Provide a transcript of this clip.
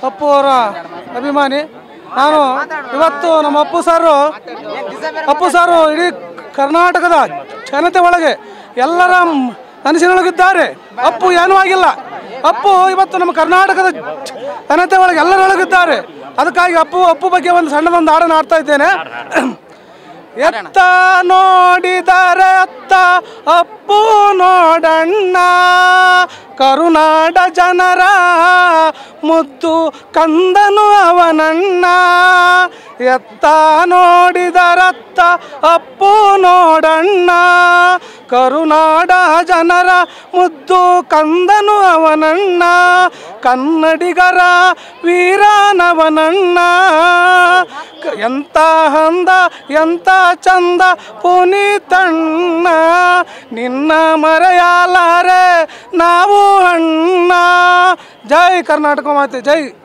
ಅಪ್ಪು ಅವರ ಅಭಿಮಾನಿ ನಾನು ಇವತ್ತು ನಮ್ಮ ಅಪ್ಪು ಸಾರು ಅಪ್ಪು ಸಾರು ಇಡೀ ಕರ್ನಾಟಕದ ಜನತೆ ಒಳಗೆ ಎಲ್ಲರ ಮನಸ್ಸಿನೊಳಗಿದ್ದಾರೆ ಅಪ್ಪು ಏನೂ ಆಗಿಲ್ಲ ಅಪ್ಪು ಇವತ್ತು ನಮ್ಮ ಕರ್ನಾಟಕದ ಜನತೆ ಒಳಗೆ ಎಲ್ಲರೊಳಗಿದ್ದಾರೆ ಅದಕ್ಕಾಗಿ ಅಪ್ಪು ಅಪ್ಪು ಬಗ್ಗೆ ಒಂದು ಸಣ್ಣದೊಂದು ಹಾಡನ್ನು ಆಡ್ತಾ ಇದ್ದೇನೆ ಎತ್ತ ನೋಡಿದರೆ ಅತ್ತ ಅಪ್ಪು ನೋಡಣ್ಣ ಕರುನಾಡ ಜನರ ಮುದ್ದು ಕಂದನು ಅವನಣ್ಣ ಎತ್ತ ನೋಡಿದರತ್ತ ಅಪ್ಪು ನೋಡಣ್ಣ ಕರುನಾಡ ಜನರ ಮುದ್ದು ಕಂದನು ಅವನಣ್ಣ ಕನ್ನಡಿಗರ ವೀರನವನಣ್ಣ ಕ- ಎಂತ ಹಂದ ಎಂತ ಚಂದ ಪುನೀತಣ್ಣ ನಿನ್ನ ಮರೆಯಲಾರೆ ನಾವು ಅಣ್ಣ ಜೈ ಕರ್ನಾಟಕ ಮಾತೆ ಜೈ